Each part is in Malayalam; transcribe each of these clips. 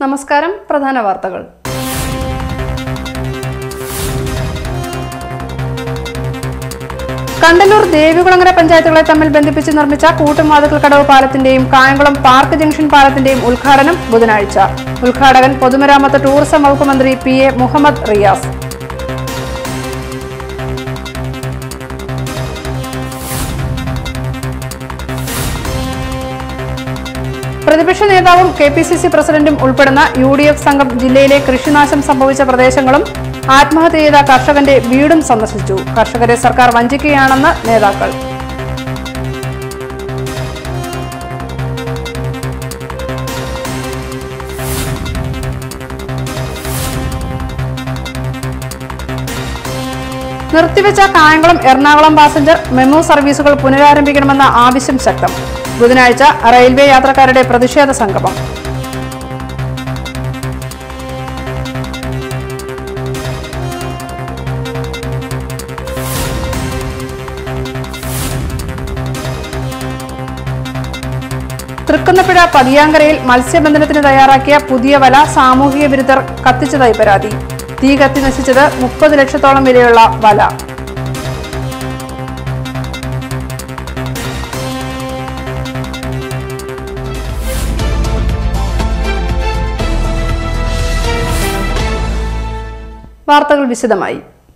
നമസ്കാരം പ്രധാന വാർത്തകൾ കണ്ടല്ലൂർ ദേവികുളങ്ങര പഞ്ചായത്തുകളെ തമ്മിൽ ബന്ധിപ്പിച്ച് നിർമ്മിച്ച കൂട്ടുമാതുക്കൽ കടവ് പാലത്തിന്റെയും കായംകുളം പാർക്ക് ജംഗ്ഷൻ പാലത്തിന്റെയും ഉദ്ഘാടനം ബുധനാഴ്ച ഉദ്ഘാടകൻ പൊതുമരാമത്ത് ടൂറിസം വകുപ്പ് മന്ത്രി പി എ മുഹമ്മദ് റിയാസ് പ്രതിപക്ഷ നേതാവും കെ പി സി സി പ്രസിഡന്റും ഉൾപ്പെടുന്ന യു ഡി എഫ് സംഘം ജില്ലയിലെ കൃഷിനാശം സംഭവിച്ച പ്രദേശങ്ങളും ആത്മഹത്യ ചെയ്ത കർഷകന്റെ വീടും സന്ദർശിച്ചു കർഷകരെ സർക്കാർ വഞ്ചിക്കുകയാണെന്ന് നേതാക്കൾ നിർത്തിവെച്ച കായംകുളം എറണാകുളം പാസഞ്ചർ മെമു സർവീസുകൾ പുനരാരംഭിക്കണമെന്ന ആവശ്യം ശക്തം ബുധനാഴ്ച റെയിൽവേ യാത്രക്കാരുടെ പ്രതിഷേധ സംഗമം തൃക്കുന്നപ്പുഴ പതിയാങ്കരയിൽ മത്സ്യബന്ധനത്തിന് തയ്യാറാക്കിയ പുതിയ വല സാമൂഹിക വിരുദ്ധർ കത്തിച്ചതായി പരാതി തീ കത്തി നശിച്ചത് മുപ്പത് ലക്ഷത്തോളം വിലയുള്ള വല വാർത്തകൾ വിശദമായി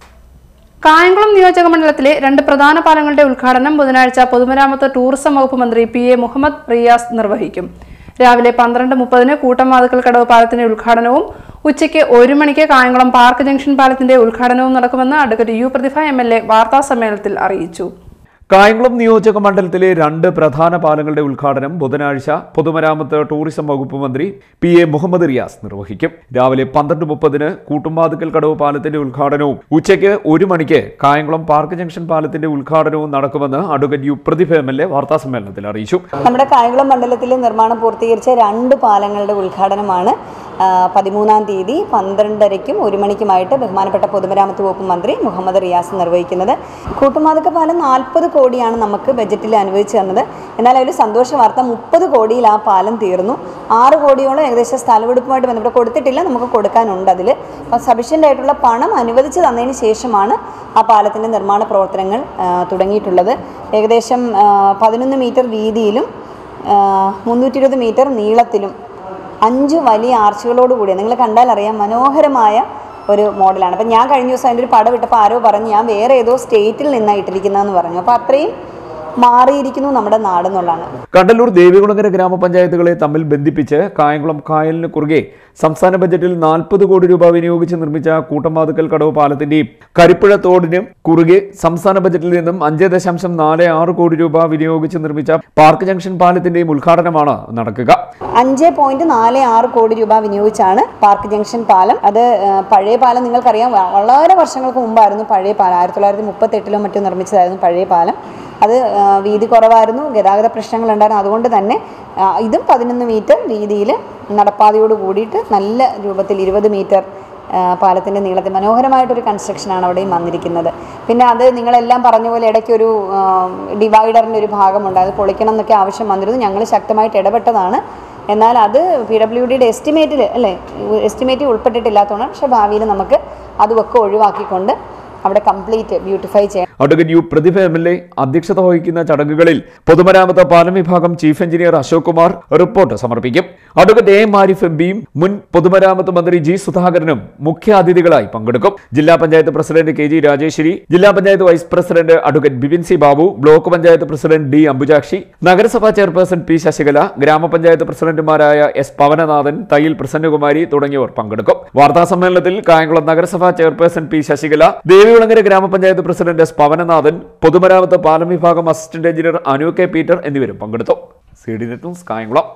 കായംകുളം നിയോജക മണ്ഡലത്തിലെ രണ്ട് പ്രധാന പാലങ്ങളുടെ ഉദ്ഘാടനം ബുധനാഴ്ച പൊതുമരാമത്ത് ടൂറിസം വകുപ്പ് മന്ത്രി പി എ മുഹമ്മദ് റിയാസ് നിർവഹിക്കും രാവിലെ പന്ത്രണ്ട് മുപ്പതിന് കൂട്ടമാതുക്കൽ കടവ് പാലത്തിന്റെ ഉദ്ഘാടനവും ഉച്ചയ്ക്ക് ഒരു മണിക്ക് കായംകുളം പാർക്ക് ജംഗ്ഷൻ പാലത്തിന്റെ ഉദ്ഘാടനവും നടക്കുമെന്ന് advocate U Prathibha M L A വാർത്താ സമ്മേളനത്തിൽ അറിയിച്ചു കായംകുളം നിയോജക മണ്ഡലത്തിലെ രണ്ട് പ്രധാന പാലങ്ങളുടെ ഉദ്ഘാടനം ബുധനാഴ്ച പൊതുമരാമത്ത് ടൂറിസം വകുപ്പ് മന്ത്രി പി എ മുഹമ്മദ് റിയാസ് നിർവഹിക്കും രാവിലെ പന്ത്രണ്ട് മുപ്പതിന് കൂട്ടുംപാതുക്കൽ കടവ് പാലത്തിന്റെ ഉദ്ഘാടനവും ഉച്ചയ്ക്ക് ഒരു മണിക്ക് കായംകുളം പാർക്ക് ജംഗ്ഷൻ പാലത്തിന്റെ ഉദ്ഘാടനവും നടക്കുമെന്ന് advocate U Prathibha M L A വാർത്താസമ്മേളനത്തിൽ അറിയിച്ചു നമ്മുടെ കായംകുളം മണ്ഡലത്തിൽ നിർമ്മാണം പൂർത്തീകരിച്ച രണ്ട് പാലങ്ങളുടെ ഉദ്ഘാടനമാണ് ആ, പതിമൂന്നാം തീയതി പന്ത്രണ്ടരയ്ക്കും ഒരു മണിക്കുമായിട്ട് ബഹുമാനപ്പെട്ട പൊതുമരാമത്ത് വകുപ്പ് മന്ത്രി മുഹമ്മദ് റിയാസ് നിർവഹിക്കുന്നത് കൂട്ടുമാതക്ക പാലം നാൽപ്പത് കോടിയാണ് നമുക്ക് ബജറ്റിൽ അനുവദിച്ചു തന്നത് എന്നാൽ അതിൽ സന്തോഷ വാർത്ത മുപ്പത് കോടിയിൽ ആ പാലം തീർന്നു ആറ് കോടിയോളം ഏകദേശം സ്ഥലമെടുപ്പുമായിട്ട് ബന്ധപ്പെട്ട് കൊടുത്തിട്ടില്ല നമുക്ക് കൊടുക്കാനുണ്ട് അതിൽ അപ്പം സഫീഷ്യൻ്റ് ആയിട്ടുള്ള പണം അനുവദിച്ച് തന്നതിന് ശേഷമാണ് ആ പാലത്തിൻ്റെ നിർമ്മാണ പ്രവർത്തനങ്ങൾ ആ, തുടങ്ങിയിട്ടുള്ളത് ഏകദേശം പതിനൊന്ന് മീറ്റർ വീതിയിലും മുന്നൂറ്റി ഇരുപത് മീറ്റർ നീളത്തിലും അഞ്ച് വലിയ ആർച്ചുകളോട് കൂടിയ നിങ്ങൾ കണ്ടാൽ അറിയാം മനോഹരമായ ഒരു മോഡലാണ് അപ്പം ഞാൻ കഴിഞ്ഞ ദിവസം അതിൻ്റെ ഒരു പടം ഇട്ടപ്പോൾ ആരോ പറഞ്ഞു ഞാൻ വേറെ ഏതോ സ്റ്റേറ്റിൽ നിന്നാണ് ഇട്ടിരിക്കുന്നതെന്ന് പറഞ്ഞു അപ്പോൾ അത്രയും മാറിയിരിക്കുന്നു നമ്മുടെ നാടെന്നുള്ളതാണ് കണ്ടല്ലൂർ ദേവികുളങ്ങര ഗ്രാമപഞ്ചായത്തുകളെ തമ്മിൽ ബന്ധിപ്പിച്ച് കായംകുളം കായലിന് കുറുകെ സംസ്ഥാന ബജറ്റിൽ നാൽപ്പത് കോടി രൂപ വിനിയോഗിച്ച് നിർമ്മിച്ച കൂട്ടമാതുക്കൽ കടവ് പാലത്തിന്റെയും കരിപ്പുഴ തോടിനും കുറുകെ സംസ്ഥാന ബജറ്റിൽ നിന്നും അഞ്ച് ദശാംശം നാല് ആറ് കോടി രൂപ വിനിയോഗിച്ച് നിർമ്മിച്ച പാർക്ക് ജംഗ്ഷൻ പാലത്തിന്റെയും ഉദ്ഘാടനമാണ് നടക്കുക അഞ്ച് പോയിന്റ് നാല് ആറ് കോടി രൂപ വിനിയോഗിച്ചാണ് പാർക്ക് ജംഗ്ഷൻ പാലം അത് ആ, പഴയ പാലം നിങ്ങൾക്കറിയാം വ- വളരെ വർഷങ്ങൾക്ക് മുമ്പായിരുന്നു പഴയ പാലം ആയിരത്തി തൊള്ളായിരത്തി മുപ്പത്തെട്ടിലോ മറ്റോ നിർമ്മിച്ചതായിരുന്നു പഴയ പാലം അത് ആ, വീതി കുറവായിരുന്നു ഗതാഗത പ്രശ്നങ്ങളുണ്ടായിരുന്നു അതുകൊണ്ട് തന്നെ ആ, ഇതും പതിനൊന്ന് മീറ്റർ വീതിയിൽ നടപ്പാതയോട് കൂടിയിട്ട് നല്ല രൂപത്തിൽ ഇരുപത് മീറ്റർ പാലത്തിൻ്റെ നീളത്തിൽ മനോഹരമായിട്ടൊരു കൺസ്ട്രക്ഷനാണ് അവിടെയും വന്നിരിക്കുന്നത് പിന്നെ അത് നിങ്ങളെല്ലാം പറഞ്ഞ പോലെ ഇടയ്ക്കൊരു ഡിവൈഡറിൻ്റെ ഒരു ഭാഗമുണ്ട് അത് പൊളിക്കണം എന്നൊക്കെ ആവശ്യം വന്നിരുന്നു ഞങ്ങൾ ശക്തമായിട്ട് ഇടപെട്ടതാണ് എന്നാൽ അത് പി ഡബ്ല്യു ഡിയുടെ എസ്റ്റിമേറ്റിൽ അല്ലേ എസ്റ്റിമേറ്റിൽ ഉൾപ്പെട്ടിട്ടില്ലാത്തതാണ് പക്ഷേ ഭാവിയിൽ നമുക്ക് അതുമൊക്കെ ഒഴിവാക്കിക്കൊണ്ട് അവിടെ കംപ്ലീറ്റ് ബ്യൂട്ടിഫൈ ചെയ്യണം advocate U Prathibha M L A അധ്യക്ഷത വഹിക്കുന്ന ചടങ്ങുകളിൽ പൊതുമരാമത്ത് പാലം വിഭാഗം chief engineer Ashok Kumar report സമർപ്പിക്കും advocate A M Arif M പിയും മുൻ പൊതുമരാമത്ത് മന്ത്രി ജി സുധാകരനും മുഖ്യ അതിഥികളായി പങ്കെടുക്കും ജില്ലാ panchayat president K G Rajeshwari ജില്ലാ panchayat vice president advocate Bipin C Babu block panchayat president D Ambujakshi നഗരസഭാ ചെയർപേഴ്സൺ പി ശശികല ഗ്രാമപഞ്ചായത്ത് പ്രസിഡന്റുമാരായ എസ് പവനനാഥൻ തയ്യിൽ പ്രസന്നകുമാരി തുടങ്ങിയവർ പങ്കെടുക്കും വാർത്താ സമ്മേളനത്തിൽ കായംകുളം നഗരസഭാ ചെയർപേഴ്സൺ പി ശശികല ദേവികുളങ്ങര ഗ്രാമപഞ്ചായത്ത് പ്രസിഡന്റ് എസ് പവനനാഥൻ പൊതുമരാമത്ത് പാലം വിഭാഗം assistant engineer Anu K Peter എന്നിവരും പങ്കെടുത്തു C D net news Kayamkulam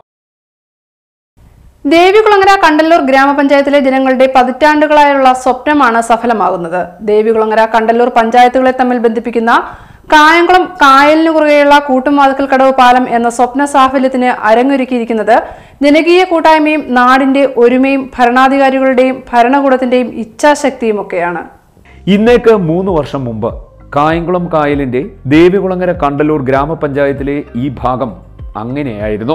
Devikulangara Kandalloor ഗ്രാമപഞ്ചായത്തിലെ ജനങ്ങളുടെ പതിറ്റാണ്ടുകളായുള്ള സ്വപ്നമാണ് സഫലമാകുന്നത് ദേവികുളങ്ങര കണ്ടല്ലൂർ പഞ്ചായത്തുകളെ തമ്മിൽ ബന്ധിപ്പിക്കുന്ന കായംകുളം കായലിന് കുറുകെയുള്ള കൂട്ടുമാതുക്കൽ കടവ് പാലം എന്ന സ്വപ്ന സാഫല്യത്തിന് അരങ്ങൊരുക്കിയിരിക്കുന്നത് ജനകീയ കൂട്ടായ്മയും നാടിന്റെ ഒരുമയും ഭരണാധികാരികളുടെയും ഭരണകൂടത്തിന്റെയും ഇച്ഛാശക്തിയുമൊക്കെയാണ് ഇന്നേക്ക് മൂന്ന് വർഷം മുമ്പ് കായംകുളം കായലിന്റെ ദേവികുളങ്ങര കണ്ടല്ലൂർ ഗ്രാമപഞ്ചായത്തിലെ ഈ ഭാഗം അങ്ങനെയായിരുന്നു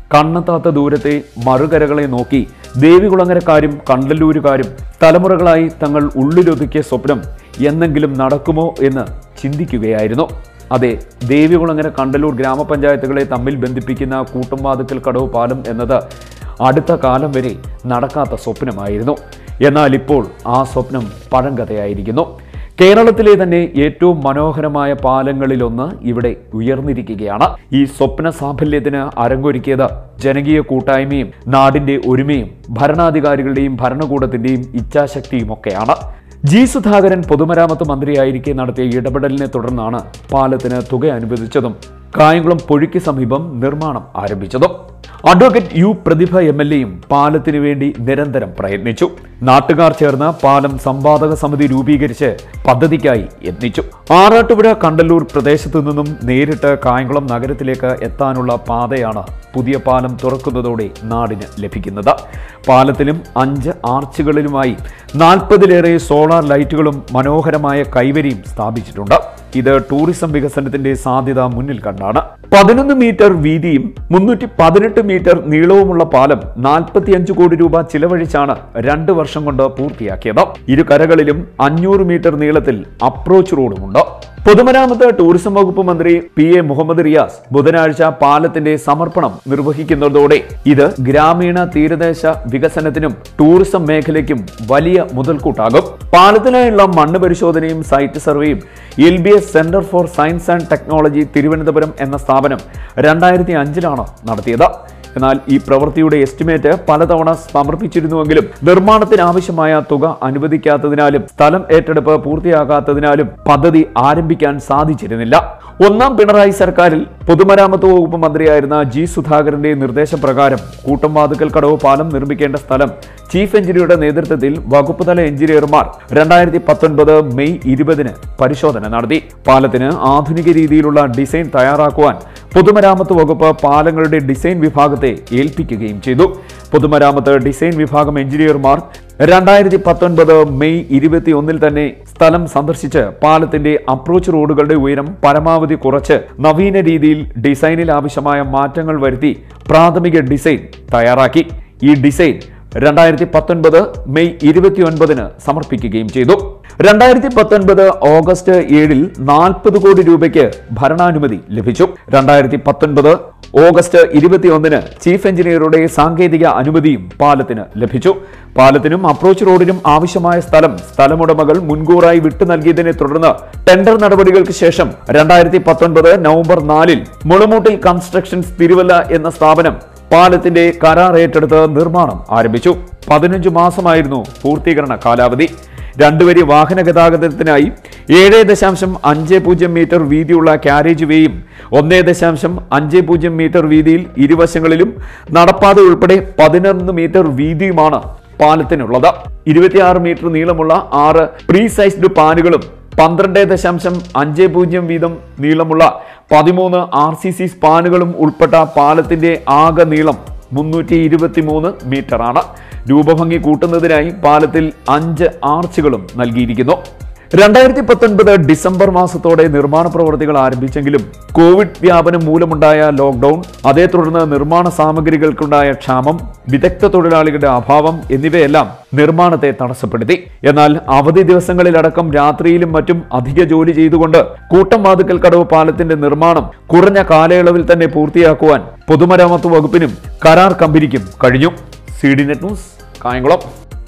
കണ്ണെത്താത്ത ദൂരത്തെ മറുകരകളെ നോക്കി ദേവികുളങ്ങരക്കാരും കണ്ടല്ലൂരുകാരും തലമുറകളായി തങ്ങൾ ഉള്ളിലൊതുക്കിയ സ്വപ്നം എന്നെങ്കിലും നടക്കുമോ എന്ന് ചിന്തിക്കുകയായിരുന്നു അതെ ദേവികുളങ്ങര കണ്ടല്ലൂർ ഗ്രാമപഞ്ചായത്തുകളെ തമ്മിൽ ബന്ധിപ്പിക്കുന്ന കൂട്ടുംവാതുക്കൽ കടവ് പാലം എന്നത് അടുത്ത കാലം വരെ നടക്കാത്ത സ്വപ്നമായിരുന്നു എന്നാൽ ഇപ്പോൾ ആ സ്വപ്നം പഴങ്കഥയായിരിക്കുന്നു കേരളത്തിലെ തന്നെ ഏറ്റവും മനോഹരമായ പാലങ്ങളിലൊന്ന് ഇവിടെ ഉയർന്നിരിക്കുകയാണ് ഈ സ്വപ്ന സാഫല്യത്തിന് അരങ്ങൊരുക്കിയത് ജനകീയ കൂട്ടായ്മയും നാടിന്റെ ഒരുമയും ഭരണാധികാരികളുടെയും ഭരണകൂടത്തിന്റെയും ഇച്ഛാശക്തിയും ഒക്കെയാണ് ജി സുധാകരൻ പൊതുമരാമത്ത് മന്ത്രിയായിരിക്കെ നടത്തിയ ഇടപെടലിനെ തുടർന്നാണ് പാലത്തിന് തുക അനുവദിച്ചതും കായംകുളം പൊഴിക്ക് സമീപം നിർമ്മാണം ആരംഭിച്ചതും advocate U Prathibha M L എയും പാലത്തിനു വേണ്ടി നിരന്തരം പ്രയത്നിച്ചു നാട്ടുകാർ ചേർന്ന് പാലം സമ്പാദക സമിതി രൂപീകരിച്ച് പദ്ധതിക്കായി യത്നിച്ചു ആറാട്ടുപുഴ കണ്ടല്ലൂർ പ്രദേശത്തു നിന്നും നേരിട്ട് കായംകുളം നഗരത്തിലേക്ക് എത്താനുള്ള പാതയാണ് പുതിയ പാലം തുറക്കുന്നതോടെ നാടിന് ലഭിക്കുന്നത് പാലത്തിലും അഞ്ച് ആർച്ചുകളിലുമായി നാൽപ്പതിലേറെ സോളാർ ലൈറ്റുകളും മനോഹരമായ കൈവരിയും സ്ഥാപിച്ചിട്ടുണ്ട് ഇത് ടൂറിസം വികസനത്തിന്റെ സാധ്യത മുന്നിൽ കണ്ടാണ് പതിനൊന്ന് മീറ്റർ വീതിയും മുന്നൂറ്റി പതിനെട്ട് മീറ്റർ നീളവുമുള്ള പാലം നാൽപ്പത്തിയഞ്ച് കോടി രൂപ ചിലവഴിച്ചാണ് രണ്ട് വർഷം കൊണ്ട് പൂർത്തിയാക്കിയത് ഇരു കരകളിലും അഞ്ഞൂറ് മീറ്റർ നീളത്തിൽ അപ്രോച്ച് റോഡുമുണ്ട് പൊതുമരാമത്ത് ടൂറിസം വകുപ്പ് മന്ത്രി പി എ മുഹമ്മദ് റിയാസ് ബുധനാഴ്ച പാലത്തിന്റെ സമർപ്പണം നിർവഹിക്കുന്നതോടെ ഇത് ഗ്രാമീണ തീരദേശ വികസനത്തിനും ടൂറിസം മേഖലയ്ക്കും വലിയ മുതൽക്കൂട്ടാകും പാലത്തിനായുള്ള മണ്ണ് പരിശോധനയും സൈറ്റ് സർവേയും L B S centre for science and technology Thiruvananthapuram എന്ന സ്ഥാപനം രണ്ടായിരത്തി അഞ്ചിലാണ് നടത്തിയത് എന്നാൽ ഈ പ്രവൃത്തിയുടെ എസ്റ്റിമേറ്റ് പലതവണ സമർപ്പിച്ചിരുന്നുവെങ്കിലും നിർമ്മാണത്തിന് ആവശ്യമായ തുക അനുവദിക്കാത്തതിനാലും സ്ഥലം ഏറ്റെടുപ്പ് പൂർത്തിയാകാത്തതിനാലും പദ്ധതി ആരംഭിക്കാൻ സാധിച്ചിരുന്നില്ല ഒന്നാം പിണറായി സർക്കാരിൽ പൊതുമരാമത്ത് വകുപ്പ് മന്ത്രിയായിരുന്ന ജി സുധാകരന്റെ നിർദ്ദേശപ്രകാരം കൂട്ടംവാതുക്കൽ കടവ് പാലം നിർമ്മിക്കേണ്ട സ്ഥലം ചീഫ് എഞ്ചിനീയറുടെ നേതൃത്വത്തിൽ വകുപ്പ് തല എഞ്ചിനീയർമാർ രണ്ടായിരത്തി പത്തൊൻപത് മെയ് ഇരുപതിന് പരിശോധന നടത്തി പാലത്തിന് ആധുനിക രീതിയിലുള്ള ഡിസൈൻ തയ്യാറാക്കുവാൻ പൊതുമരാമത്ത് വകുപ്പ് പാലങ്ങളുടെ ഡിസൈൻ വിഭാഗത്തെ ഏൽപ്പിക്കുകയും ചെയ്തു പൊതുമരാമത്ത് ഡിസൈൻ വിഭാഗം എഞ്ചിനീയർമാർ രണ്ടായിരത്തി പത്തൊൻപത് മെയ് ഇരുപത്തി ഒന്നിൽ തന്നെ സ്ഥലം സന്ദർശിച്ച് പാലത്തിന്റെ അപ്രോച്ച് റോഡുകളുടെ ഉയരം പരമാവധി കുറച്ച് നവീന രീതിയിൽ ഡിസൈനിൽ ആവശ്യമായ മാറ്റങ്ങൾ വരുത്തി പ്രാഥമിക ഡിസൈൻ തയ്യാറാക്കി ഈ ഡിസൈൻ രണ്ടായിരത്തി പത്തൊൻപത് മെയ് ഇരുപത്തി ഒൻപതിന് സമർപ്പിക്കുകയും ചെയ്തു രണ്ടായിരത്തി പത്തൊൻപത് ഓഗസ്റ്റ് ഏഴിൽ നാൽപ്പത് കോടി രൂപയ്ക്ക് ഭരണാനുമതി ലഭിച്ചു രണ്ടായിരത്തി പത്തൊൻപത് ഓഗസ്റ്റ് ഇരുപത്തിയൊന്നിന് ചീഫ് എഞ്ചിനീയറുടെ സാങ്കേതിക അനുമതിയും പാലത്തിന് ലഭിച്ചു പാലത്തിനും അപ്രോച്ച് റോഡിനും ആവശ്യമായ സ്ഥലം സ്ഥലമുടമകൾ മുൻകൂറായി വിട്ടു നൽകിയതിനെ തുടർന്ന് ടെൻഡർ നടപടികൾക്ക് ശേഷം രണ്ടായിരത്തി പത്തൊൻപത് നവംബർ നാലിൽ മുളമൂട്ടിൽ കൺസ്ട്രക്ഷൻസ് തിരുവല്ല എന്ന സ്ഥാപനം പാലത്തിന്റെ കരാർ ഏറ്റെടുത്ത് നിർമ്മാണം ആരംഭിച്ചു പതിനഞ്ച് മാസമായിരുന്നു പൂർത്തീകരണ കാലാവധി രണ്ടുവരി വാഹന ഗതാഗതത്തിനായി ഏഴ് ദശാംശം അഞ്ച് പൂജ്യം മീറ്റർ വീതിയുള്ള കാരേജ് വേയും ഒന്നേ ദശാംശം അഞ്ച് പൂജ്യം മീറ്റർ വീതിയിൽ ഇരുവശങ്ങളിലും നടപ്പാത ഉൾപ്പെടെ പതിനൊന്ന് മീറ്റർ വീതിയുമാണ് പാലത്തിനുള്ളത് ഇരുപത്തിയാറ് മീറ്റർ നീളമുള്ള ആറ് പ്രീ സൈസ്ഡ് പാനുകളും പന്ത്രണ്ട് ദശാംശം അഞ്ച് പൂജ്യം വീതം നീളമുള്ള പതിമൂന്ന് ആർ സി സി സ്പാനുകളും ഉൾപ്പെട്ട പാലത്തിന്റെ ആകെ നീളം മുന്നൂറ്റി ഇരുപത്തി മൂന്ന് മീറ്ററാണ് രൂപഭംഗി കൂട്ടുന്നതിനായി പാലത്തിൽ അഞ്ച് ആർച്ചുകളും നൽകിയിരിക്കുന്നു രണ്ടായിരത്തി പത്തൊൻപത് ഡിസംബർ മാസത്തോടെ നിർമ്മാണ പ്രവർത്തികൾ ആരംഭിച്ചെങ്കിലും കോവിഡ് വ്യാപനം മൂലമുണ്ടായ ലോക്ക്ഡൌൺ അതേ തുടർന്ന് നിർമ്മാണ സാമഗ്രികൾക്കുണ്ടായ ക്ഷാമം വിദഗ്ധ തൊഴിലാളികളുടെ അഭാവം എന്നിവയെല്ലാം നിർമ്മാണത്തെ തടസ്സപ്പെടുത്തി എന്നാൽ അവധി ദിവസങ്ങളിലടക്കം രാത്രിയിലും മറ്റും അധിക ജോലി ചെയ്തുകൊണ്ട് കൂട്ടം വാതുക്കൽ കടവ് പാലത്തിന്റെ നിർമ്മാണം കുറഞ്ഞ കാലയളവിൽ തന്നെ പൂർത്തിയാക്കുവാൻ പൊതുമരാമത്ത് വകുപ്പിനും കരാർ കമ്പനിക്കും കഴിഞ്ഞു C D net news Kayamkulam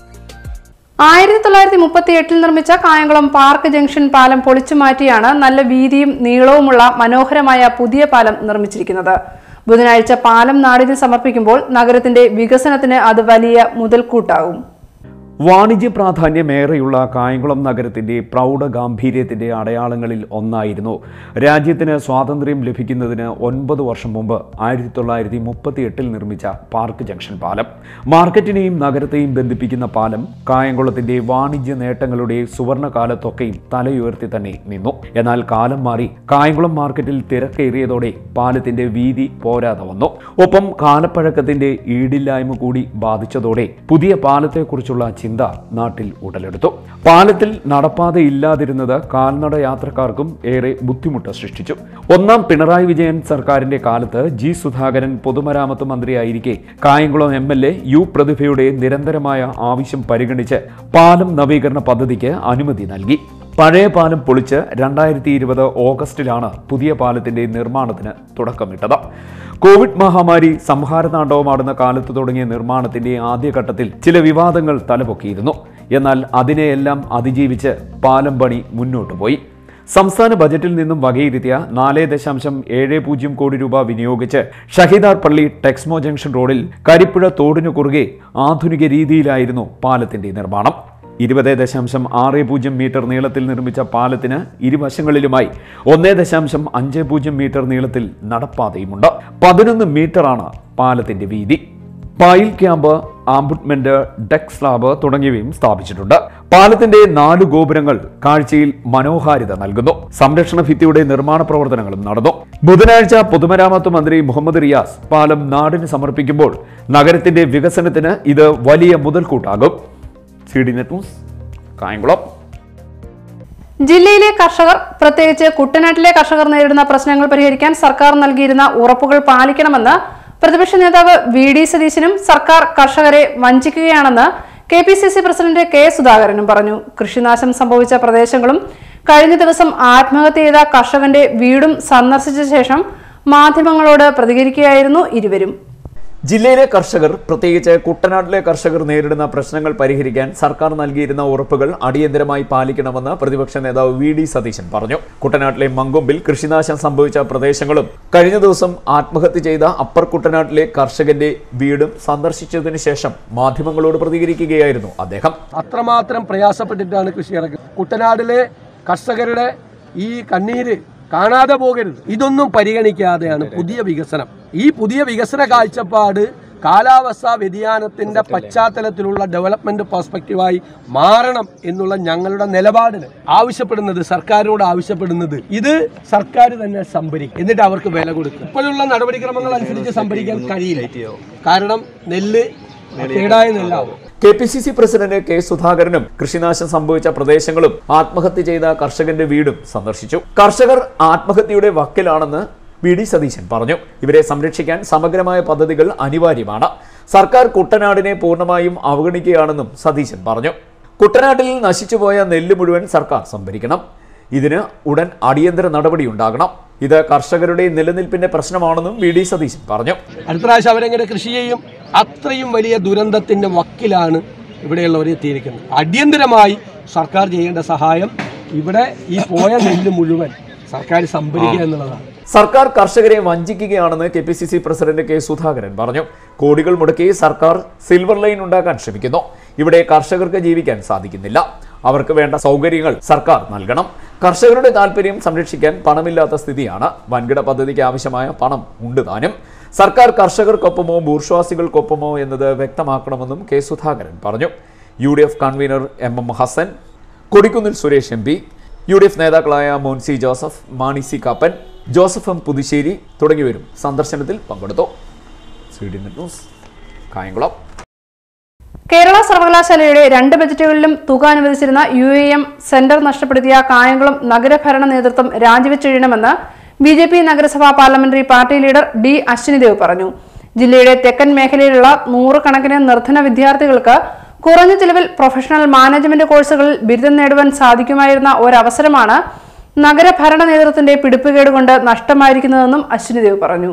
ആയിരത്തി തൊള്ളായിരത്തി മുപ്പത്തി എട്ടിൽ നിർമ്മിച്ച കായംകുളം പാർക്ക് ജംഗ്ഷൻ പാലം പൊളിച്ചു മാറ്റിയാണ് നല്ല വീതിയും നീളവുമുള്ള മനോഹരമായ പുതിയ പാലം നിർമ്മിച്ചിരിക്കുന്നത് ബുധനാഴ്ച പാലം നാടിന് സമർപ്പിക്കുമ്പോൾ നഗരത്തിന്റെ വികസനത്തിന് അത് വലിയ മുതൽക്കൂട്ടാകും വാണിജ്യ പ്രാധാന്യമേറെയുള്ള കായംകുളം നഗരത്തിന്റെ പ്രൗഢ ഗാംഭീര്യത്തിന്റെ അടയാളങ്ങളിൽ ഒന്നായിരുന്നു രാജ്യത്തിന് സ്വാതന്ത്ര്യം ലഭിക്കുന്നതിന് ഒൻപത് വർഷം മുമ്പ് ആയിരത്തി തൊള്ളായിരത്തി മുപ്പത്തി എട്ടിൽ നിർമ്മിച്ച പാർക്ക് ജംഗ്ഷൻ പാലം മാർക്കറ്റിനെയും നഗരത്തെയും ബന്ധിപ്പിക്കുന്ന പാലം കായംകുളത്തിന്റെ വാണിജ്യ നേട്ടങ്ങളുടെ സുവർണകാലത്തൊക്കെയും തലയുയർത്തി തന്നെ നിന്നു എന്നാൽ കാലം മാറി കായംകുളം മാർക്കറ്റിൽ തിരക്കേറിയതോടെ പാലത്തിന്റെ വീതി പോരാതെ വന്നു ഒപ്പം കാലപ്പഴക്കത്തിന്റെ ഈടില്ലായ്മ കൂടി ബാധിച്ചതോടെ പുതിയ പാലത്തെക്കുറിച്ചുള്ള ചിന്ത നാട്ടിൽ ഉടലെടുത്തു പാലത്തിൽ നടപ്പാത ഇല്ലാതിരുന്നത് കാൽനട യാത്രക്കാർക്കും ഏറെ ബുദ്ധിമുട്ട് സൃഷ്ടിച്ചു ഒന്നാം പിണറായി വിജയൻ സർക്കാരിന്റെ കാലത്ത് ജി സുധാകരൻ പൊതുമരാമത്ത് മന്ത്രിയായിരിക്കെ Kayamkulam M L A U പ്രതിഭയുടെ നിരന്തരമായ ആവശ്യം പരിഗണിച്ച് പാലം നവീകരണ പദ്ധതിക്ക് അനുമതി നൽകി പഴയ പാലം പൊളിച്ച് രണ്ടായിരത്തി ഇരുപത് ഓഗസ്റ്റിലാണ് പുതിയ പാലത്തിന്റെ നിർമ്മാണത്തിന് തുടക്കമിട്ടത് കോവിഡ് മഹാമാരി സംഹാരതാണ്ഡവമാടുന്ന കാലത്ത് തുടങ്ങിയ നിർമ്മാണത്തിന്റെ ആദ്യഘട്ടത്തിൽ ചില വിവാദങ്ങൾ തലപൊക്കിയിരുന്നു എന്നാൽ അതിനെയെല്ലാം അതിജീവിച്ച് പാലം പണി മുന്നോട്ട് പോയി സംസ്ഥാന ബജറ്റിൽ നിന്നും വകയിരുത്തിയ നാല് ദശാംശം ഏഴ് പൂജ്യം കോടി രൂപ വിനിയോഗിച്ച് ഷഹീദാർ പള്ളി ടെക്സ്മോ ജംഗ്ഷൻ റോഡിൽ കരിപ്പുഴ തോടിനു കുറുകെ ആധുനിക രീതിയിലായിരുന്നു പാലത്തിന്റെ നിർമ്മാണം ഇരുപത് ദശാംശം ആറ് പൂജ്യം മീറ്റർ നീളത്തിൽ നിർമ്മിച്ച പാലത്തിന് ഇരുവശങ്ങളിലുമായി ഒന്നേ ദശാംശം അഞ്ച് പൂജ്യം മീറ്റർ നീളത്തിൽ നടപ്പാതയുമുണ്ട് പതിനൊന്ന് മീറ്ററാണ് പാലത്തിന്റെ വീതി പായിൽ ക്യാമ്പ് ആംബുട്ട്മെന്റ് ഡെക്ക് സ്ലാബ് തുടങ്ങിയവയും സ്ഥാപിച്ചിട്ടുണ്ട് പാലത്തിന്റെ നാല് ഗോപുരങ്ങൾ കാഴ്ചയിൽ മനോഹാരിത നൽകുന്നു സംരക്ഷണ ഭിത്തിയുടെ നിർമ്മാണ പ്രവർത്തനങ്ങളും നടന്നു ബുധനാഴ്ച പൊതുമരാമത്ത് മന്ത്രി മുഹമ്മദ് റിയാസ് പാലം നാടിന് സമർപ്പിക്കുമ്പോൾ നഗരത്തിന്റെ വികസനത്തിന് ഇത് വലിയ മുതൽക്കൂട്ടാകും C D net news Kayamkulam ജില്ലയിലെ കർഷകർ പ്രത്യേകിച്ച് കുട്ടനാട്ടിലെ കർഷകർ നേരിടുന്ന പ്രശ്നങ്ങൾ പരിഹരിക്കാൻ സർക്കാർ നൽകിയിരുന്ന ഉറപ്പുകൾ പാലിക്കണമെന്ന് പ്രതിപക്ഷ നേതാവ് വി ഡി സതീശനും സർക്കാർ കർഷകരെ വഞ്ചിക്കുകയാണെന്ന് K P C C president K സുധാകരനും പറഞ്ഞു കൃഷിനാശം സംഭവിച്ച പ്രദേശങ്ങളും കഴിഞ്ഞ ദിവസം ആത്മഹത്യ ചെയ്ത കർഷകന്റെ വീടും സന്ദർശിച്ച ശേഷം മാധ്യമങ്ങളോട് പ്രതികരിക്കുകയായിരുന്നു ഇരുവരും ജില്ലയിലെ കർഷകർ പ്രത്യേകിച്ച് കുട്ടനാട്ടിലെ കർഷകർ നേരിടുന്ന പ്രശ്നങ്ങൾ പരിഹരിക്കാൻ സർക്കാർ നൽകിയിരുന്ന ഉറപ്പുകൾ അടിയന്തരമായി പാലിക്കണമെന്ന് പ്രതിപക്ഷ നേതാവ് വി ഡി സതീശൻ പറഞ്ഞു കുട്ടനാട്ടിലെ മങ്കൊമ്പിൽ കൃഷിനാശം സംഭവിച്ച പ്രദേശങ്ങളും കഴിഞ്ഞ ദിവസം ആത്മഹത്യ ചെയ്ത അപ്പർ കുട്ടനാട്ടിലെ കർഷകന്റെ വീടും സന്ദർശിച്ചതിനു ശേഷം മാധ്യമങ്ങളോട് പ്രതികരിക്കുകയായിരുന്നു അദ്ദേഹം അത്രമാത്രം പ്രയാസപ്പെട്ടിട്ടാണ് കൃഷി ഇറക്കുന്നത് കുട്ടനാടിലെ കർഷകരുടെ ഈ കണ്ണീര് കാണാതെ പോകരുത് ഇതൊന്നും പരിഗണിക്കാതെയാണ് പുതിയ വികസനം ഈ പുതിയ വികസന കാഴ്ചപ്പാട് കാലാവസ്ഥാ വ്യതിയാനത്തിന്റെ പശ്ചാത്തലത്തിലുള്ള ഡെവലപ്മെന്റ് പെർസ്പെക്റ്റീവായി മാറണം എന്നുള്ള ഞങ്ങളുടെ നിലപാടിന് ആവശ്യപ്പെടുന്നത് സർക്കാരിനോട് ആവശ്യപ്പെടുന്നത് ഇത് സർക്കാർ തന്നെ സംഭരിക്കും എന്നിട്ട് അവർക്ക് വില കൊടുക്കും ഇപ്പോഴുള്ള നടപടിക്രമങ്ങൾ അനുസരിച്ച് സംഭരിക്കാൻ കഴിയില്ല കാരണം നെല്ല് കേടായ നെല്ലാവും K P C C president K സുധാകരനും കൃഷിനാശം സംഭവിച്ച പ്രദേശങ്ങളും ആത്മഹത്യ ചെയ്ത കർഷകന്റെ വീടും സന്ദർശിച്ചു കർഷകർ ആത്മഹത്യയുടെ വക്കിലാണെന്ന് വി ഡി സതീശൻ പറഞ്ഞു ഇവരെ സംരക്ഷിക്കാൻ സമഗ്രമായ പദ്ധതികൾ അനിവാര്യമാണ് സർക്കാർ കുട്ടനാടിനെ പൂർണ്ണമായും അവഗണിക്കുകയാണെന്നും സതീശൻ പറഞ്ഞു കുട്ടനാട്ടിൽ നശിച്ചുപോയ നെല്ല് മുഴുവൻ സർക്കാർ സംഭരിക്കണം ഇതിന് ഉടൻ അടിയന്തര നടപടിയുണ്ടാകണം ഇത് കർഷകരുടെ നിലനിൽപ്പിന്റെ പ്രശ്നമാണെന്നും വി ഡി സതീശൻ പറഞ്ഞു അടുത്ത പ്രാവശ്യം അവരെങ്ങനെ കൃഷി ചെയ്യും അത്രയും വലിയ ദുരന്തത്തിന്റെ വക്കിലാണ് ഇവിടെയുള്ളവർ എത്തിയിരിക്കുന്നത് അടിയന്തരമായി സർക്കാർ ചെയ്യേണ്ട സഹായം ഇവിടെ ഈ പോയ നെല്ല് മുഴുവൻ സർക്കാർ സംഭരിക്കുക എന്നുള്ളതാണ് സർക്കാർ കർഷകരെ വഞ്ചിക്കുകയാണെന്ന് K P C C president K Sudhakaran പറഞ്ഞു കോടികൾ മുടക്കി സർക്കാർ സിൽവർ ലൈൻ ഉണ്ടാക്കാൻ ശ്രമിക്കുന്നു ഇവിടെ കർഷകർക്ക് ജീവിക്കാൻ സാധിക്കുന്നില്ല അവർക്ക് വേണ്ട സൗകര്യങ്ങൾ സർക്കാർ നൽകണം കർഷകരുടെ താല്പര്യം സംരക്ഷിക്കാൻ പണമില്ലാത്ത സ്ഥിതിയാണ് വൻകിട പദ്ധതിക്ക് ആവശ്യമായ പണം ഉണ്ട് താനും സർക്കാർ കർഷകർക്കൊപ്പമോ ബൂർഷ്വാസികൾക്കൊപ്പമോ എന്നത് വ്യക്തമാക്കണമെന്നും കെ സുധാകരൻ പറഞ്ഞു U D F convener M M Hasan Kodikunnil Suresh M P U D F നേതാക്കളായ മോൻസി ജോസഫ് മാണി സി കാപ്പൻ ജോസഫ് എം പുതുശ്ശേരി തുടങ്ങിയവരും സന്ദർശനത്തിൽ പങ്കെടുത്തു C D net news Kayamkulam Kerala സർവകലാശാലയുടെ രണ്ട് ബജറ്റുകളിലും തുക അനുവദിച്ചിരുന്ന യു എ എം സെന്റർ നഷ്ടപ്പെടുത്തിയ കായംകുളം നഗരഭരണ നേതൃത്വം രാജിവെച്ചൊഴിയണമെന്ന് ബി ജെ പി നഗരസഭാ parliamentary party leader D Ashwinidev പറഞ്ഞു ജില്ലയുടെ തെക്കൻ മേഖലയിലുള്ള നൂറുകണക്കിന് നിർധന വിദ്യാർത്ഥികൾക്ക് കുറഞ്ഞ ചിലവിൽ പ്രൊഫഷണൽ മാനേജ്മെന്റ് കോഴ്സുകളിൽ ബിരുദം നേടുവാൻ സാധിക്കുമായിരുന്ന ഒരവസരമാണ് നഗരഭരണ നേതൃത്വത്തിന്റെ പിടിപ്പുകേട് കൊണ്ട് നഷ്ടമായിരിക്കുന്നതെന്നും അശ്വിനിദേവ് പറഞ്ഞു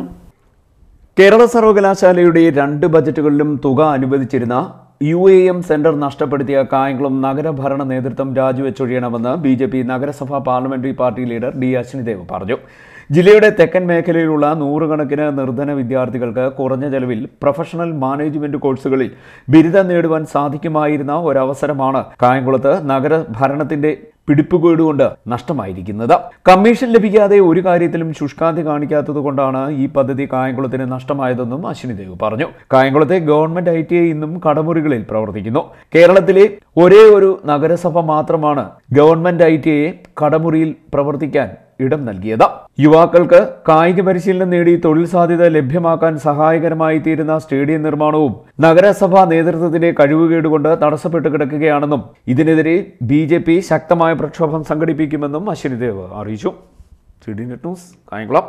കേരള സർവകലാശാലയുടെ രണ്ട് ബജറ്റുകളിലും തുക അനുവദിച്ചിരുന്ന യു എ എം സെന്റർ നഷ്ടപ്പെടുത്തിയ കായംകുളം നഗരഭരണ നേതൃത്വം രാജിവെച്ചൊഴിയണമെന്ന് ബി ജെ പി നഗരസഭാ parliamentary party leader D Ashwinidev പറഞ്ഞു ജില്ലയുടെ തെക്കൻ മേഖലയിലുള്ള നൂറുകണക്കിന് നിർധന വിദ്യാർത്ഥികൾക്ക് കുറഞ്ഞ ചെലവിൽ പ്രൊഫഷണൽ മാനേജ്മെന്റ് കോഴ്സുകളിൽ ബിരുദം നേടുവാൻ സാധിക്കുമായിരുന്ന ഒരവസരമാണ് കായംകുളത്ത് നഗരഭരണത്തിന്റെ പിടിപ്പുകേടുകൊണ്ട് നഷ്ടമായിരിക്കുന്നത് കമ്മീഷൻ ലഭിക്കാതെ ഒരു കാര്യത്തിലും ശുഷ്കാന്തി കാണിക്കാത്തത് കൊണ്ടാണ് ഈ പദ്ധതി കായംകുളത്തിന് നഷ്ടമായതെന്നും അശ്വിനിദേവ് പറഞ്ഞു കായംകുളത്തെ ഗവൺമെന്റ് ഐ ടി ഐ ഇന്നും കടമുറികളിൽ പ്രവർത്തിക്കുന്നു കേരളത്തിലെ ഒരേ ഒരു നഗരസഭ മാത്രമാണ് ഗവൺമെന്റ് ഐ ടി ഐയെ കടമുറിയിൽ പ്രവർത്തിക്കാൻ ഇടം നൽകിയത് യുവാക്കൾക്ക് കായിക പരിശീലനം നേടി തൊഴിൽ സാധ്യത ലഭ്യമാക്കാൻ സഹായകരമായി തീരുന്ന സ്റ്റേഡിയം നിർമ്മാണവും നഗരസഭാ നേതൃത്വത്തിന്റെ കഴിവുകേടുകൊണ്ട് തടസ്സപ്പെട്ട് കിടക്കുകയാണെന്നും ഇതിനെതിരെ ബി ജെ പി ശക്തമായ പ്രക്ഷോഭം സംഘടിപ്പിക്കുമെന്നും അശ്വിനി ദേവ് അറിയിച്ചു C D net news Kayamkulam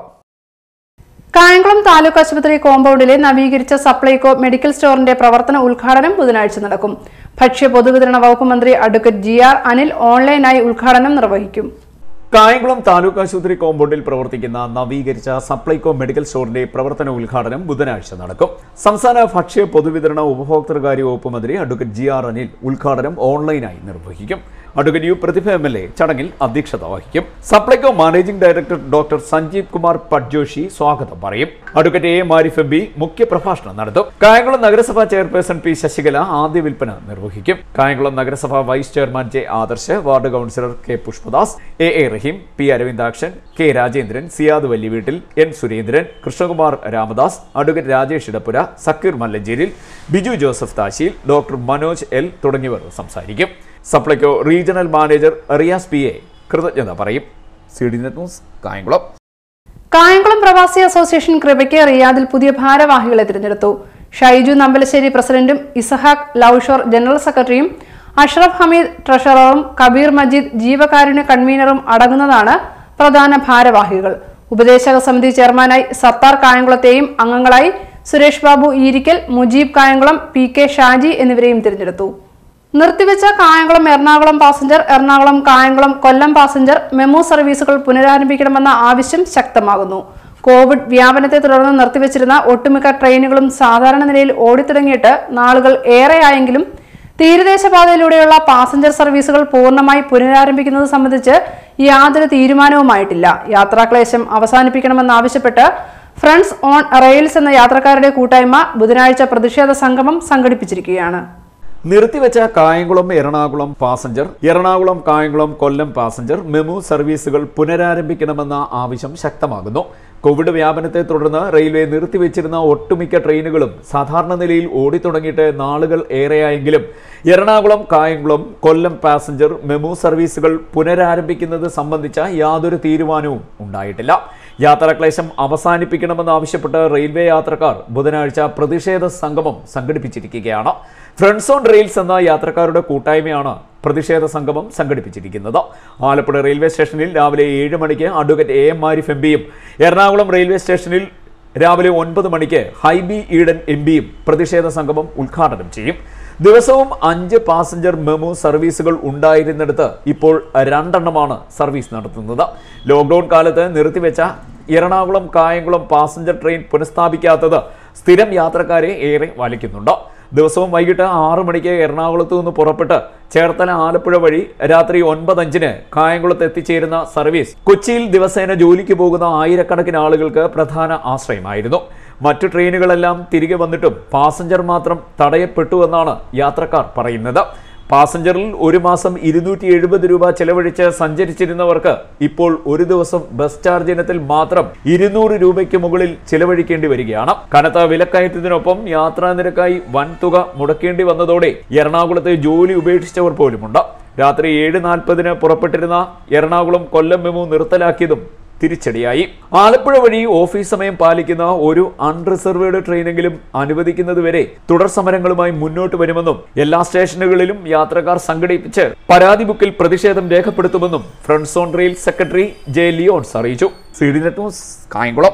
Kayamkulam taluk ആശുപത്രി കോമ്പൗണ്ടിലെ നവീകരിച്ച സപ്ലൈകോ മെഡിക്കൽ സ്റ്റോറിന്റെ പ്രവർത്തന ഉദ്ഘാടനം ബുധനാഴ്ച നടക്കും ഭക്ഷ്യ പൊതുവിതരണ വകുപ്പ് മന്ത്രി അഡ്വക്കേറ്റ് ജി ആർ അനിൽ ഓൺലൈനായി ഉദ്ഘാടനം നിർവഹിക്കും കായംകുളം താലൂക്ക് ആശുപത്രി കോമ്പൗണ്ടിൽ പ്രവർത്തിക്കുന്ന നവീകരിച്ച സപ്ലൈകോ മെഡിക്കൽ സ്റ്റോറിന്റെ പ്രവർത്തന ഉദ്ഘാടനം ബുധനാഴ്ച നടക്കും സംസ്ഥാന ഭക്ഷ്യ പൊതുവിതരണ ഉപഭോക്തൃകാര്യ വകുപ്പ് മന്ത്രി അഡ്വക്കേറ്റ് ജി ആർ അനിൽ ഉദ്ഘാടനം ഓൺലൈനായി നിർവഹിക്കും advocate U Prathibha M L A ചടങ്ങിൽ അധ്യക്ഷത വഹിക്കും Supplyco managing director doctor Sanjeev Kumar Patjoshi സ്വാഗതം പറയും advocate A Marif M B മുഖ്യപ്രഭാഷണം നടത്തും കായംകുളം നഗരസഭാ ചെയർപേഴ്സൺ പി ശശികല ആദ്യ വിൽപ്പന നിർവഹിക്കും കായംകുളം നഗരസഭാ vice chairman J Adarsh ward councillor K Pushpadas A A Rahim P Aravindakshan K Rajendran Siyad Vallivettil N Surendran Krishnakumar Ramadas advocate Rajesh Edappura Sakkeer Mallancheril Biju Joseph Thashiyil doctor Manoj L തുടങ്ങിയവർ സംസാരിക്കും Supplyco regional manager Riyas P A കൃതജ്ഞത പറയും C D net news Kayamkulam Kayamkulam Pravasi association കൃപയ്ക്ക് റിയാദിൽ പുതിയ ഭാരവാഹികളെ തിരഞ്ഞെടുത്തു ഷൈജു നമ്പലശ്ശേരി പ്രസിഡന്റും ഇസഹാഖ് ലൌഷോർ ജനറൽ സെക്രട്ടറിയും അഷ്റഫ് ഹമീദ് ട്രഷററും കബീർ മജീദ് ജീവകാരുണ്യ കൺവീനറും അടങ്ങുന്നതാണ് പ്രധാന ഭാരവാഹികൾ ഉപദേശക സമിതി ചെയർമാനായി സത്താർ കായംകുളത്തെയും അംഗങ്ങളായി സുരേഷ് ബാബു ഈരിക്കൽ മുജീബ് കായംകുളം പി കെ ഷാജി എന്നിവരെയും തിരഞ്ഞെടുത്തു നിർത്തിവെച്ച Kayamkulam Ernakulam passenger Ernakulam Kayamkulam Kollam passenger MEMU സർവീസുകൾ പുനരാരംഭിക്കണമെന്ന ആവശ്യം ശക്തമാകുന്നു കോവിഡ് വ്യാപനത്തെ തുടർന്ന് നിർത്തിവെച്ചിരുന്ന ഒട്ടുമിക്ക ട്രെയിനുകളും സാധാരണ നിലയിൽ ഓടിത്തുടങ്ങിയിട്ട് നാളുകൾ ഏറെയായെങ്കിലും തീരദേശ പാതയിലൂടെയുള്ള പാസഞ്ചർ സർവീസുകൾ പൂർണ്ണമായി പുനരാരംഭിക്കുന്നത് സംബന്ധിച്ച് യാതൊരു തീരുമാനവുമായിട്ടില്ല യാത്രാക്ലേശം അവസാനിപ്പിക്കണമെന്നാവശ്യപ്പെട്ട് ഫ്രണ്ട്സ് ഓൺ റെയിൽസ് എന്ന യാത്രക്കാരുടെ കൂട്ടായ്മ ബുധനാഴ്ച പ്രതിഷേധ സംഗമം സംഘടിപ്പിച്ചിരിക്കുകയാണ് നിർത്തിവെച്ച Kayamkulam Ernakulam passenger Ernakulam Kayamkulam Kollam passenger MEMU സർവീസുകൾ പുനരാരംഭിക്കണമെന്ന ആവശ്യം ശക്തമാകുന്നു കോവിഡ് വ്യാപനത്തെ തുടർന്ന് റെയിൽവേ നിർത്തിവെച്ചിരുന്ന ഒട്ടുമിക്ക ട്രെയിനുകളും സാധാരണ നിലയിൽ ഓടിത്തുടങ്ങിയിട്ട് നാളുകൾ ഏറെയായെങ്കിലും എറണാകുളം കായംകുളം കൊല്ലം പാസഞ്ചർ മെമു സർവീസുകൾ പുനരാരംഭിക്കുന്നത് സംബന്ധിച്ച യാതൊരു തീരുമാനവും ഉണ്ടായിട്ടില്ല യാത്രാക്ലേശം അവസാനിപ്പിക്കണമെന്നാവശ്യപ്പെട്ട് റെയിൽവേ യാത്രക്കാർ ബുധനാഴ്ച പ്രതിഷേധ സംഗമം സംഘടിപ്പിച്ചിരിക്കുകയാണ് ഫ്രണ്ട്സ് ഓൺ റെയിൽസ് എന്ന യാത്രക്കാരുടെ കൂട്ടായ്മയാണ് പ്രതിഷേധ സംഗമം സംഘടിപ്പിച്ചിരിക്കുന്നത് ആലപ്പുഴ റെയിൽവേ സ്റ്റേഷനിൽ രാവിലെ ഏഴ് മണിക്ക് advocate A M Marif M പിയും എറണാകുളം റെയിൽവേ സ്റ്റേഷനിൽ രാവിലെ ഒൻപത് മണിക്ക് ഹൈബി ഈഡൻ എം പിയും പ്രതിഷേധ സംഗമം ഉദ്ഘാടനം ചെയ്യും ദിവസവും അഞ്ച് പാസഞ്ചർ മെമു സർവീസുകൾ ഉണ്ടായിരുന്നിടത്ത് ഇപ്പോൾ രണ്ടെണ്ണമാണ് സർവീസ് നടത്തുന്നത് ലോക്ക്ഡൌൺ കാലത്ത് നിർത്തിവെച്ച എറണാകുളം കായംകുളം പാസഞ്ചർ ട്രെയിൻ പുനഃസ്ഥാപിക്കാത്തത് സ്ഥിരം യാത്രക്കാരെ ഏറെ വലിക്കുന്നുണ്ട് ദിവസവും വൈകിട്ട് ആറു മണിക്ക് എറണാകുളത്ത് നിന്ന് പുറപ്പെട്ട് ചേർത്തല ആലപ്പുഴ വഴി രാത്രി ഒൻപത് അഞ്ചിന് കായംകുളത്ത് എത്തിച്ചേരുന്ന സർവീസ് കൊച്ചിയിൽ ദിവസേന ജോലിക്ക് പോകുന്ന ആയിരക്കണക്കിന് ആളുകൾക്ക് പ്രധാന ആശ്രയമായിരുന്നു മറ്റു ട്രെയിനുകളെല്ലാം തിരികെ വന്നിട്ടും പാസഞ്ചർ മാത്രം തടയപ്പെട്ടു എന്നാണ് യാത്രക്കാർ പറയുന്നത് പാസഞ്ചറിൽ ഒരു മാസം ഇരുന്നൂറ്റി എഴുപത് രൂപ ചെലവഴിച്ച് സഞ്ചരിച്ചിരുന്നവർക്ക് ഇപ്പോൾ ഒരു ദിവസം ബസ് ചാർജ് ഇനത്തിൽ മാത്രം ഇരുന്നൂറ് രൂപയ്ക്ക് മുകളിൽ ചെലവഴിക്കേണ്ടി വരികയാണ് കനത്ത വിലക്കയറ്റത്തിനൊപ്പം യാത്രാ നിരക്കായി വൻ തുക മുടക്കേണ്ടി വന്നതോടെ എറണാകുളത്തെ ജോലി ഉപേക്ഷിച്ചവർ പോലുമുണ്ട് രാത്രി ഏഴ് നാൽപ്പതിന് പുറപ്പെട്ടിരുന്ന എറണാകുളം കൊല്ലം മെമു നിർത്തലാക്കിയതും തിരിച്ചടിയായി ആലപ്പുഴ വഴി ഓഫീസ് സമയം പാലിക്കുന്ന ഒരു അൺറിസർവേഡ് ട്രെയിനെങ്കിലും അനുവദിക്കുന്നതുവരെ തുടർ സമരങ്ങളുമായി മുന്നോട്ട് വരുമെന്നും എല്ലാ സ്റ്റേഷനുകളിലും യാത്രക്കാർ സംഘടിപ്പിച്ച് പരാതി ബുക്കിൽ പ്രതിഷേധം രേഖപ്പെടുത്തുമെന്നും friends on rail secretary J Leons അറിയിച്ചു C D net news Kayamkulam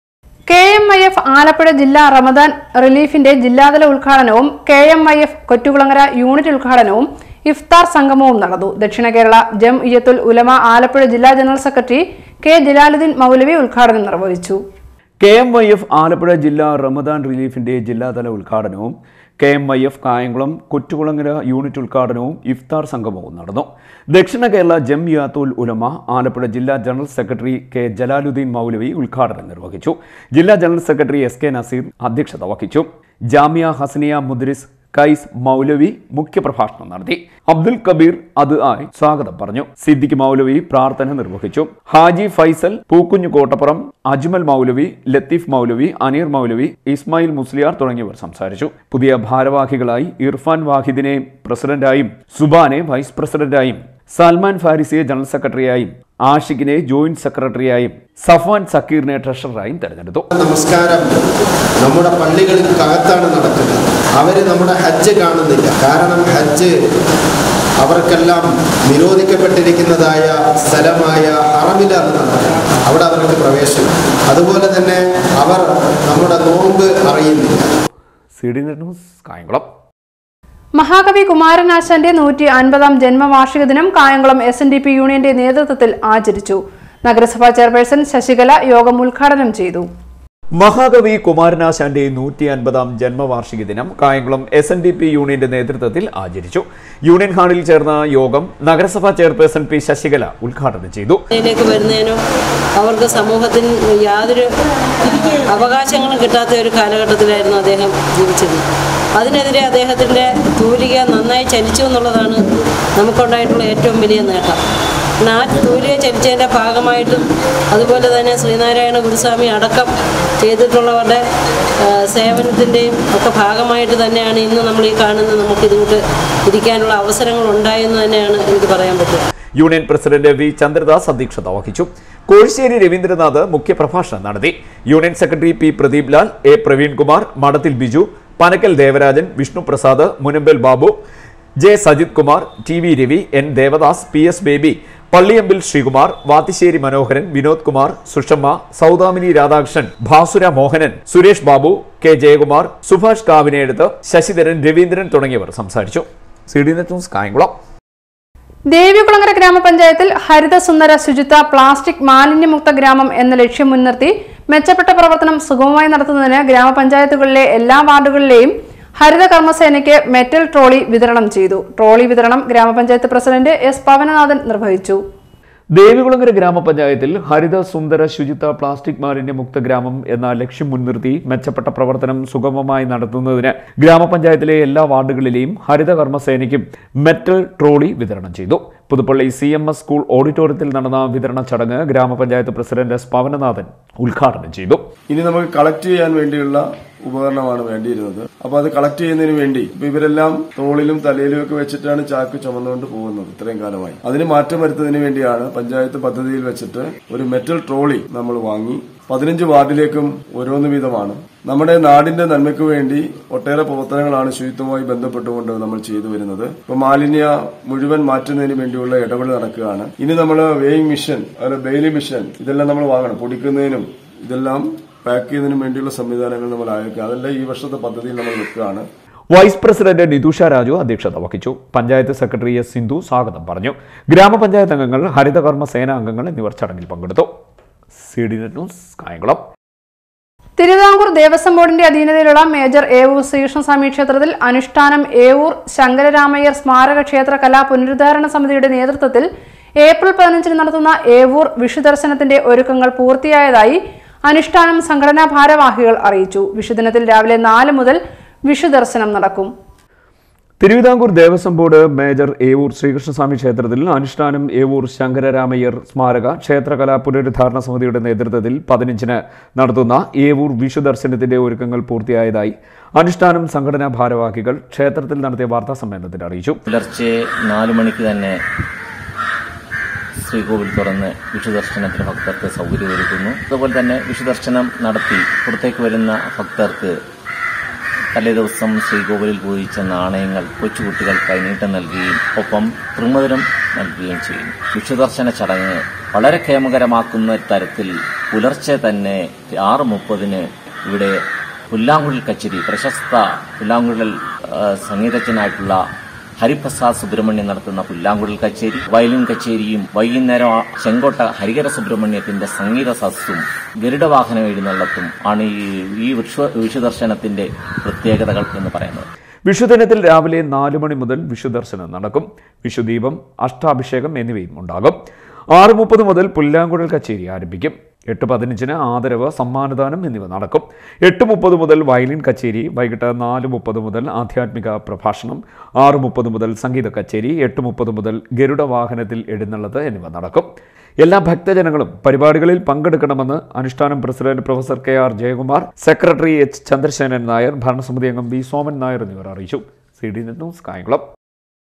K M I F Alappuzha ജില്ലാ റമദാൻ റിലീഫിന്റെ ജില്ലാതല ഉദ്ഘാടനവും K M I F Kottukulangara unit ഉദ്ഘാടനവും ഇഫ്താർ സംഗമവും നടന്നു ദക്ഷിണ കേരള ജം ഇയത്തുൽ ഉലമ ആലപ്പുഴ ജില്ലാ ജനറൽ സെക്രട്ടറി കെ ജലാലുദ്ദീൻ മൗലവി ഉദ്ഘാടനം നിർവഹിച്ചു K M Y F Alappuzha ജില്ലാ റമദാൻ റിലീഫിന്റെ ജില്ലാതല ഉദ്ഘാടനവും K M Y F Kayamkulam Kuttukulangara unit ഉദ്ഘാടനവും ഇഫ്താർ സംഗമവും നടന്നു ദക്ഷിണ കേരള ജം യാത്തുൽ ഉലമ ആലപ്പുഴ ജില്ലാ ജനറൽ സെക്രട്ടറി കെ ജലാലുദ്ദീൻ മൗലവി ഉദ്ഘാടനം നിർവഹിച്ചു ജില്ലാ general secretary S K Naseer അധ്യക്ഷത വഹിച്ചു ജാമിയ ഹസനിയ മുദ്രിസ് കൈസ് മൗലവി മുഖ്യപ്രഭാഷണം നടത്തി അബ്ദുൽ കബീർ അത് ആയി സ്വാഗതം പറഞ്ഞു സിദ്ദിഖ് മൗലവി പ്രാർത്ഥന നിർവഹിച്ചു ഹാജി ഫൈസൽ പൂക്കുഞ്ഞു കോട്ടപ്പുറം അജ്മൽ മൗലവി ലത്തീഫ് മൗലവി അനീർ മൗലവി ഇസ്മായിൽ മുസ്ലിയാർ തുടങ്ങിയവർ സംസാരിച്ചു പുതിയ ഭാരവാഹികളായി ഇർഫാൻ വാഹിദിനെ പ്രസിഡന്റായും സുബാനെ വൈസ് പ്രസിഡന്റായും സൽമാൻ ഫാരിസിയെ ജനറൽ സെക്രട്ടറിയായും ആഷിഖിനെ ജോയിന്റ് സെക്രട്ടറിയായും സഫ്വാൻ സക്കീറിനെ ട്രഷററായും തെരഞ്ഞെടുത്തു നമസ്കാരം നമ്മുടെ പള്ളികൾക്കകത്താണ് നടക്കുന്നത് അവർ നമ്മുടെ ഹജ്ജ് കാണുന്നില്ല കാരണം ഹജ്ജ് അവർക്കെല്ലാം നിരോധിക്കപ്പെട്ടിരിക്കുന്നതായ സ്ഥലമായ ഹറമിലാണ് നടക്കുന്നത് അവിടെ അവർക്ക് പ്രവേശനം അതുപോലെ തന്നെ അവർ നമ്മുടെ നോമ്പ് അറിയുന്നില്ല C D net news Kayamkulam മഹാകവി കുമാരനാശാന്റെ നൂറ്റി അൻപതാം ജന്മവാർഷിക ദിനം Kayamkulam S N D P യൂണിയന്റെ നേതൃത്വത്തിൽ ആചരിച്ചു നഗരസഭാ ചെയർപേഴ്സൺ ശശികല യോഗം ഉദ്ഘാടനം ചെയ്തു മഹാകവി കുമാരനാശാന്റെ നൂറ്റി അൻപതാം ജന്മവാർഷിക ദിനം Kayamkulam S N D P യൂണിയന്റെ നേതൃത്വത്തിൽ ആചരിച്ചു യൂണിയൻ ഹാളിൽ ചേർന്ന യോഗം നഗരസഭാ ചെയർപേഴ്സൺ പി ശശികല ഉദ്ഘാടനം ചെയ്തു ഇതിലേക്ക് വരുന്നതിനും അവർക്ക് സമൂഹത്തിന് യാതൊരു അവകാശങ്ങളും കിട്ടാത്ത ഒരു കാലഘട്ടത്തിലായിരുന്നു അദ്ദേഹം ജീവിച്ചത് അതിനെതിരെ അദ്ദേഹത്തിൻ്റെ തൂലിക നന്നായി ചലിച്ചു എന്നുള്ളതാണ് നമുക്കുണ്ടായിട്ടുള്ള ഏറ്റവും വലിയ നേട്ടം ആ തൂലിക ചലിച്ചതിൻ്റെ ഭാഗമായിട്ടും അതുപോലെ തന്നെ ശ്രീനാരായണ ഗുരുസ്വാമി അടക്കം ചെയ്തിട്ടുള്ളവരുടെ ആ, സേവനത്തിൻ്റെയും ഒക്കെ ഭാഗമായിട്ട് തന്നെയാണ് ഇന്ന് നമ്മൾ ഈ കാണുന്ന നമുക്ക് ഇതുകൊണ്ട് ഇരിക്കാനുള്ള അവസരങ്ങൾ ഉണ്ടായെന്ന് തന്നെയാണ് എനിക്ക് പറയാൻ പറ്റുക യൂണിയൻ പ്രസിഡന്റ് വി ചന്ദ്രദാസ് അധ്യക്ഷത വഹിച്ചു കോഴിശ്ശേരി രവീന്ദ്രനാഥ് മുഖ്യപ്രഭാഷണം നടത്തി union secretary P Pradeep Lal A Praveenkumar Madathil Biju Panakkal Devarajan Vishnu Prasad Munambal Babu J Sajith Kumar T V Ravi N Devadas P S Baby Palliyambil Sreekumar Vathisseri Manoharan Vinod Kumar Sushamma Soudamini Radhakrishnan Bhasura Mohanan Suresh Babu K Jayakumar Subhash Kavinedathu Sasidharan Raveendran തുടങ്ങിയവർ സംസാരിച്ചു C D net news Kayamkulam Devikulangara ഗ്രാമപഞ്ചായത്തിൽ ഹരിതസുന്ദര ശുചിത്വ പ്ലാസ്റ്റിക് മാലിന്യമുക്ത ഗ്രാമം എന്ന ലക്ഷ്യം മുൻനിർത്തി മെച്ചപ്പെട്ട പ്രവർത്തനം സുഗമമായി നടത്തുന്നതിന് ഗ്രാമപഞ്ചായത്തുകളിലെ എല്ലാ വാർഡുകളിലെയും ഹരിത കർമ്മസേനയ്ക്ക് മെറ്റൽ ട്രോളി വിതരണം ചെയ്തു ട്രോളി വിതരണം ഗ്രാമപഞ്ചായത്ത് പ്രസിഡന്റ് എസ് പവനനാഥൻ നിർവഹിച്ചു ദേവികുളങ്ങര ഗ്രാമപഞ്ചായത്തിൽ ഹരിത സുന്ദര ശുചിത്വ പ്ലാസ്റ്റിക് മാലിന്യ മുക്ത ഗ്രാമം എന്ന ലക്ഷ്യം മുൻനിർത്തി മെച്ചപ്പെട്ട പ്രവർത്തനം സുഗമമായി നടത്തുന്നതിന് ഗ്രാമപഞ്ചായത്തിലെ എല്ലാ വാർഡുകളിലെയും ഹരിത കർമ്മസേനയ്ക്കും മെറ്റൽ ട്രോളി വിതരണം ചെയ്തു Puthuppally C M S school ഓഡിറ്റോറിയത്തിൽ നടന്ന വിതരണ ചടങ്ങ് ഗ്രാമപഞ്ചായത്ത് പ്രസിഡന്റ് എസ് പവനനാഥൻ ഉദ്ഘാടനം ചെയ്തു ഇനി നമുക്ക് കളക്ട് ചെയ്യാൻ വേണ്ടിയുള്ള ഉപകരണമാണ് വേണ്ടിയിരുന്നത് അപ്പൊ അത് കളക്ട് ചെയ്യുന്നതിന് വേണ്ടി ഇപ്പൊ ഇവരെല്ലാം തോളിലും തലയിലും ഒക്കെ വെച്ചിട്ടാണ് ചാക്ക് ചുമന്നുകൊണ്ട് പോകുന്നത് ഇത്രയും കാലമായി അതിന് മാറ്റം വരുത്തുന്നതിന് വേണ്ടിയാണ് പഞ്ചായത്ത് പദ്ധതിയിൽ വെച്ചിട്ട് ഒരു മെറ്റൽ ട്രോളി നമ്മൾ വാങ്ങി പതിനഞ്ച് വാർഡിലേക്കും ഓരോന്ന് വീതമാണ് നമ്മുടെ നാടിന്റെ നന്മയ്ക്ക് വേണ്ടി ഒട്ടേറെ പ്രവർത്തനങ്ങളാണ് ശുചിത്വവുമായി ബന്ധപ്പെട്ടുകൊണ്ട് നമ്മൾ ചെയ്തു വരുന്നത് ഇപ്പൊ മാലിന്യ മുഴുവൻ മാറ്റുന്നതിന് വേണ്ടിയുള്ള ഇടപെടൽ നടക്കുകയാണ് ഇനി നമ്മൾ വേയിങ് മിഷൻ അതുപോലെ ബെയിലി മിഷൻ ഇതെല്ലാം നമ്മൾ വാങ്ങണം പൊടിക്കുന്നതിനും ഇതെല്ലാം പാക്ക് ചെയ്യുന്നതിനും വേണ്ടിയുള്ള സംവിധാനങ്ങൾ നമ്മൾ ആയിരിക്കും അതെല്ലാം ഈ വർഷത്തെ പദ്ധതിയിൽ നമ്മൾ വെക്കുകയാണ് വൈസ് പ്രസിഡന്റ് നിതുഷ രാജു അധ്യക്ഷത വഹിച്ചു പഞ്ചായത്ത് സെക്രട്ടറി എസ് സിന്ധു സ്വാഗതം പറഞ്ഞു ഗ്രാമപഞ്ചായത്ത് അംഗങ്ങൾ ഹരിതകർമ്മ സേന അംഗങ്ങൾ എന്നിവർ ചടങ്ങിൽ പങ്കെടുത്തു C D net news Kayamkulam Thiruvithamkoor Devaswom ബോർഡിന്റെ അധീനതയിലുള്ള മേജർ ഏവൂർ ശ്രീകൃഷ്ണസ്വാമി ക്ഷേത്രത്തിൽ അനുഷ്ഠാനം ഏവൂർ ശങ്കരരാമയ്യർ സ്മാരക ക്ഷേത്ര കലാ പുനരുദ്ധാരണ സമിതിയുടെ നേതൃത്വത്തിൽ ഏപ്രിൽ പതിനഞ്ചിന് നടത്തുന്ന ഏവൂർ വിഷുദർശനത്തിന്റെ ഒരുക്കങ്ങൾ പൂർത്തിയായതായി അനുഷ്ഠാനം സംഘടനാ ഭാരവാഹികൾ അറിയിച്ചു വിഷുദിനത്തിൽ രാവിലെ നാല് മുതൽ വിഷുദർശനം നടക്കും തിരുവിതാംകൂർ ദേവസ്വം ബോർഡ് മേജർ ഏവൂർ ശ്രീകൃഷ്ണസ്വാമി ക്ഷേത്രത്തിൽ അനുഷ്ഠാനം ഏവൂർ ശങ്കരരാമയ്യർ സ്മാരക ക്ഷേത്രകലാ പുനരുദ്ധാരണ സമിതിയുടെ നേതൃത്വത്തിൽ പതിനഞ്ചിന് നടത്തുന്ന ഏവൂർ വിഷു ദർശനത്തിന്റെ ഒരുക്കങ്ങൾ പൂർത്തിയായതായി അനുഷ്ഠാനം സംഘടനാ ഭാരവാഹികൾ ക്ഷേത്രത്തിൽ നടത്തിയ വാർത്താ സമ്മേളനത്തിൽ അറിയിച്ചു പുലർച്ചെ നാലു മണിക്ക് തന്നെ ശ്രീകോവിൽ തുറന്ന് വിഷുദർശനത്തിന് ഭക്തർക്ക് സൗകര്യമൊരുക്കുന്നു അതുപോലെ തന്നെ വിഷുദർശനം നടത്തി പുറത്തേക്ക് വരുന്ന ഭക്തർക്ക് തലേ ദിവസം ശ്രീകോവിലിൽ പൂജിച്ച നാണയങ്ങൾ കൊച്ചുകുട്ടികൾ കൈനീട്ടം നൽകുകയും ഒപ്പം തൃമധുരം നൽകുകയും ചെയ്യും വിഷുദർശന ചടങ്ങ് വളരെ ക്ഷേമകരമാക്കുന്ന തരത്തിൽ പുലർച്ചെ തന്നെ ആറ് മുപ്പതിന് ഇവിടെ പുല്ലാങ്കുഴൽ കച്ചേരി പ്രശസ്ത പുല്ലാങ്കുഴൽ ആ, സംഗീതജ്ഞനായിട്ടുള്ള ഹരിപ്രസാദ് സുബ്രഹ്മണ്യം നടത്തുന്ന പുല്ലാങ്കുഴൽ കച്ചേരി വയലിൻ കച്ചേരിയും വൈകുന്നേരം ആ ചെങ്കോട്ട ഹരിഹര സുബ്രഹ്മണ്യത്തിന്റെ സംഗീത സദസ്സും ഗരുഡവാഹനം എഴുന്നള്ളത്തും ആണ് ഈ ഈ വിശ്വ വിഷുദർശനത്തിന്റെ പ്രത്യേകതകൾ എന്ന് പറയുന്നത് വിഷുദിനത്തിൽ രാവിലെ നാല് മണി മുതൽ വിഷുദർശനം നടക്കും വിഷുദീപം അഷ്ടാഭിഷേകം എന്നിവയും ഉണ്ടാകും ആറ് മുപ്പത് മുതൽ പുല്ലാങ്കുഴൽ കച്ചേരി ആരംഭിക്കും എട്ട് പതിനഞ്ചിന് ആദരവ് സമ്മാനദാനം എന്നിവ നടക്കും എട്ട് മുപ്പത് മുതൽ വയലിൻ കച്ചേരി വൈകിട്ട് നാല് മുപ്പത് മുതൽ ആധ്യാത്മിക പ്രഭാഷണം ആറ് മുപ്പത് മുതൽ സംഗീത കച്ചേരി എട്ട് മുപ്പത് മുതൽ ഗരുഡ വാഹനത്തിൽ എഴുന്നള്ളത്ത് എന്നിവ നടക്കും എല്ലാ ഭക്തജനങ്ങളും പരിപാടികളിൽ പങ്കെടുക്കണമെന്ന് അനുഷ്ഠാനം president professor K R Jayakumar secretary H Chandrasenan Nair ഭരണസമിതി അംഗം വി സോമൻ നായർ എന്നിവർ അറിയിച്ചു C D net news Kayamkulam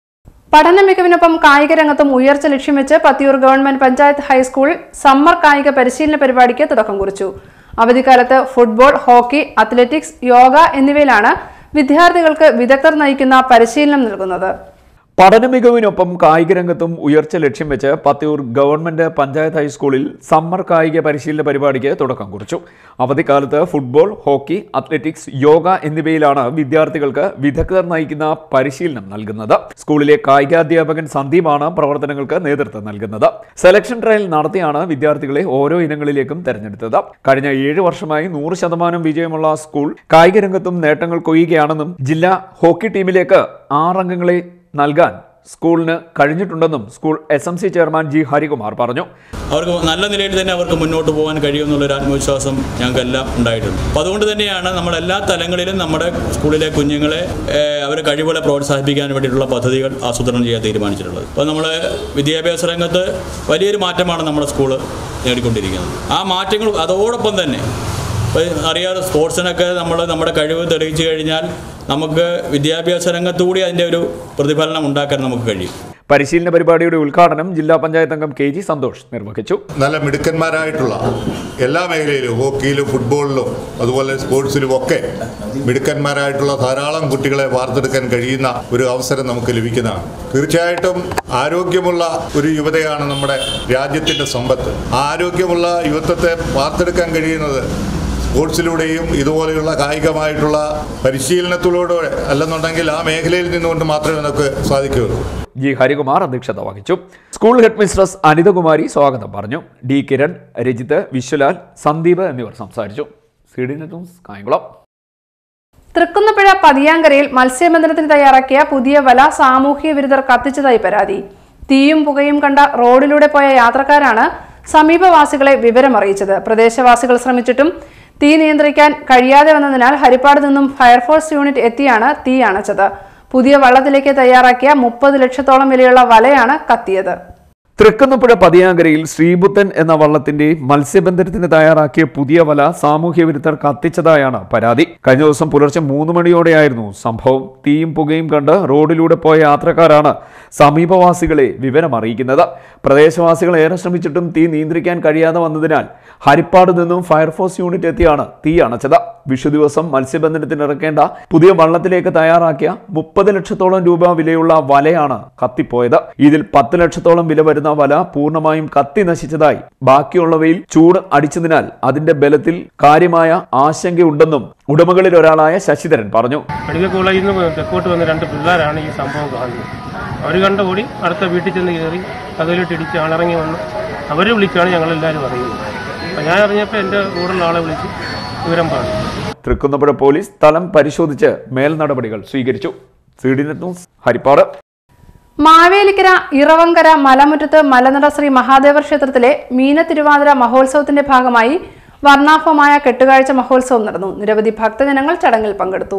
പഠന മികവിനൊപ്പം കായിക രംഗത്തും ഉയർച്ച ലക്ഷ്യം വെച്ച് Pathiyoor government panchayat high school summer കായിക പരിശീലന പരിപാടിക്ക് തുടക്കം കുറിച്ചു അവധിക്കാലത്ത് ഫുട്ബോൾ ഹോക്കി അത്ലറ്റിക്സ് യോഗ എന്നിവയിലാണ് വിദ്യാർത്ഥികൾക്ക് വിദഗ്ധർ നയിക്കുന്ന പരിശീലനം നൽകുന്നത് പഠന മികവിനൊപ്പം കായിക രംഗത്തും ഉയർച്ച ലക്ഷ്യം വെച്ച് പത്തിയൂർ ഗവൺമെന്റ് പഞ്ചായത്ത് ഹൈസ്കൂളിൽ സമ്മർ കായിക പരിശീലന പരിപാടിക്ക് തുടക്കം കുറിച്ചു അവധിക്കാലത്ത് ഫുട്ബോൾ ഹോക്കി അത്ലറ്റിക്സ് യോഗ എന്നിവയിലാണ് വിദ്യാർത്ഥികൾക്ക് വിദഗ്ധർ നയിക്കുന്ന പരിശീലനം നൽകുന്നത് സ്കൂളിലെ കായികാധ്യാപകൻ സന്ദീപാണ് പ്രവർത്തനങ്ങൾക്ക് നേതൃത്വം നൽകുന്നത് സെലക്ഷൻ ട്രയൽ നടത്തിയാണ് വിദ്യാർത്ഥികളെ ഓരോ ഇനങ്ങളിലേക്കും തെരഞ്ഞെടുത്തത് കഴിഞ്ഞ ഏഴ് വർഷമായി നൂറ് ശതമാനം വിജയമുള്ള സ്കൂൾ കായിക രംഗത്തും നേട്ടങ്ങൾ കൊയ്യുകയാണെന്നും ജില്ലാ ഹോക്കി ടീമിലേക്ക് ആറംഗങ്ങളെ നൽകാൻ സ്കൂളിന് കഴിഞ്ഞിട്ടുണ്ടെന്നും school S M C chairman G Harikumar പറഞ്ഞു അവർക്ക് നല്ല നിലയിൽ തന്നെ അവർക്ക് മുന്നോട്ട് പോകാൻ കഴിയുമെന്നുള്ളൊരു ആത്മവിശ്വാസം ഞങ്ങൾക്കെല്ലാം ഉണ്ടായിട്ടുണ്ട് അപ്പോൾ അതുകൊണ്ട് തന്നെയാണ് നമ്മൾ എല്ലാ തലങ്ങളിലും നമ്മുടെ സ്കൂളിലെ കുഞ്ഞുങ്ങളെ ഏഹ്, അവരെ കഴിവുകളെ പ്രോത്സാഹിപ്പിക്കാൻ വേണ്ടിയിട്ടുള്ള പദ്ധതികൾ ആസൂത്രണം ചെയ്യാൻ തീരുമാനിച്ചിട്ടുള്ളത് അപ്പോൾ നമ്മൾ വിദ്യാഭ്യാസ രംഗത്ത് വലിയൊരു മാറ്റമാണ് നമ്മുടെ സ്കൂള് നേടിക്കൊണ്ടിരിക്കുന്നത് ആ മാറ്റങ്ങൾ അതോടൊപ്പം തന്നെ ഇപ്പോൾ അറിയാതെ സ്പോർട്സിനൊക്കെ നമ്മൾ നമ്മുടെ കഴിവ് തെളിയിച്ചു കഴിഞ്ഞാൽ നമുക്ക് വിദ്യാഭ്യാസ രംഗത്തുകൂടി അതിൻ്റെ ഒരു പ്രതിഫലനം ഉണ്ടാക്കാൻ നമുക്ക് കഴിയും പരിശീലന പരിപാടിയുടെ ഉദ്ഘാടനം ജില്ലാ പഞ്ചായത്ത് അംഗം കെ ജി സന്തോഷ് നിർവഹിച്ചു നല്ല മിടുക്കന്മാരായിട്ടുള്ള എല്ലാ മേഖലയിലും ഹോക്കിയിലും ഫുട്ബോളിലും അതുപോലെ സ്പോർട്സിലും ഒക്കെ മിടുക്കന്മാരായിട്ടുള്ള ധാരാളം കുട്ടികളെ വാർത്തെടുക്കാൻ കഴിയുന്ന ഒരു അവസരം നമുക്ക് ലഭിക്കുന്നതാണ് തീർച്ചയായിട്ടും ആരോഗ്യമുള്ള ഒരു യുവതയാണ് നമ്മുടെ രാജ്യത്തിൻ്റെ സമ്പത്ത് ആ ആരോഗ്യമുള്ള യുവത്വത്തെ വാർത്തെടുക്കാൻ കഴിയുന്നത് സ്പോർട്സിലൂടെയും ഇതുപോലെയുള്ള കായികമായിട്ടുള്ള പരിശീലനത്തിലൂടെ അല്ലെന്നുണ്ടെങ്കിൽ ആ മേഖലയിൽ നിന്നുകൊണ്ട് മാത്രമേ നമുക്ക് സാധിക്കുകയുള്ളൂ ജി ഹരികുമാർ അധ്യക്ഷത വഹിച്ചു സ്കൂൾ ഹെഡ് മിസ്ട്രസ് അനിതകുമാരി സ്വാഗതം പറഞ്ഞു ഡി കിരൺ രജിത്ത് വിശ്വലാൽ സന്ദീപ് എന്നിവർ സംസാരിച്ചു C D net news Kayamkulam Thrikkunnappuzha പതിയാങ്കരയിൽ മത്സ്യബന്ധനത്തിന് തയ്യാറാക്കിയ പുതിയ വല സാമൂഹ്യ വിരുദ്ധർ കത്തിച്ചതായി പരാതി തീയും പുകയും കണ്ട റോഡിലൂടെ പോയ യാത്രക്കാരാണ് സമീപവാസികളെ വിവരമറിയിച്ചത് പ്രദേശവാസികൾ ശ്രമിച്ചിട്ടും തീ നിയന്ത്രിക്കാൻ കഴിയാതെ വന്നതിനാൽ ഹരിപ്പാട് നിന്നും ഫയർഫോഴ്സ് യൂണിറ്റ് എത്തിയാണ് തീ അണച്ചത് പുതിയ വള്ളത്തിലേക്ക് തയ്യാറാക്കിയ മുപ്പത് ലക്ഷത്തോളം വിലയുള്ള വലയാണ് കത്തിയത് തൃക്കുന്നപ്പുഴ പതിയാങ്കരയിൽ ശ്രീബുദ്ധൻ എന്ന വള്ളത്തിന്റെ മത്സ്യബന്ധനത്തിന് തയ്യാറാക്കിയ പുതിയ വല സാമൂഹ്യ വിരുദ്ധർ കത്തിച്ചതായാണ് പരാതി കഴിഞ്ഞ ദിവസം പുലർച്ചെ മൂന്ന് മണിയോടെയായിരുന്നു സംഭവം തീയും പുകയും കണ്ട് റോഡിലൂടെ പോയ യാത്രക്കാരാണ് സമീപവാസികളെ വിവരം അറിയിക്കുന്നത് പ്രദേശവാസികൾ ഏറെ ശ്രമിച്ചിട്ടും തീ നിയന്ത്രിക്കാൻ കഴിയാതെ വന്നതിനാൽ ഹരിപ്പാട് നിന്നും ഫയർഫോഴ്സ് യൂണിറ്റ് എത്തിയാണ് തീ അണച്ചത് വിഷു ദിവസം മത്സ്യബന്ധനത്തിന് ഇറക്കേണ്ട പുതിയ വള്ളത്തിലേക്ക് തയ്യാറാക്കിയ മുപ്പത് ലക്ഷത്തോളം രൂപ വിലയുള്ള വലയാണ് കത്തിപ്പോയത് ഇതിൽ പത്ത് ലക്ഷത്തോളം വില വരുന്ന വല പൂർണ്ണമായും കത്തി നശിച്ചതായി ബാക്കിയുള്ളവയിൽ ചൂട് അടിച്ചതിനാൽ അതിന്റെ ബലത്തിൽ കാര്യമായ ആശങ്കയുണ്ടെന്നും ഉടമകളിൽ ഒരാളായ ശശിധരൻ പറഞ്ഞു മെഡിക്കൽ കോളേജിൽ നിന്ന് തെക്കോട്ട് വന്ന രണ്ട് പിള്ളേരാണ് ഈ സംഭവം കാണുന്നത് അവർ കണ്ട ഓടി അടുത്ത വീട്ടിൽ ചെന്ന് കയറി കഥയിലിട്ട് ഇടിച്ച് ആളിറങ്ങി വന്ന് അവർ വിളിച്ചാണ് ഞങ്ങളെല്ലാവരും അറിയുന്നത് അപ്പം ഞാൻ അറിഞ്ഞപ്പോൾ എൻ്റെ കൂടെയുള്ള ആളെ വിളിച്ച് വിവരം പറഞ്ഞു തൃക്കുന്നപ്പുഴ പോലീസ് സ്ഥലം പരിശോധിച്ച് മേൽ നടപടികൾ സ്വീകരിച്ചു C D net news Harippad Mavelikkara Iravankara മലമുറ്റത്ത് മലനട ശ്രീ മഹാദേവർ ക്ഷേത്രത്തിലെ മീന തിരുവാതിര മഹോത്സവത്തിന്റെ ഭാഗമായി വർണ്ണാഭമായ കെട്ടുകാഴ്ച മഹോത്സവം നടന്നു നിരവധി ഭക്തജനങ്ങൾ ചടങ്ങിൽ പങ്കെടുത്തു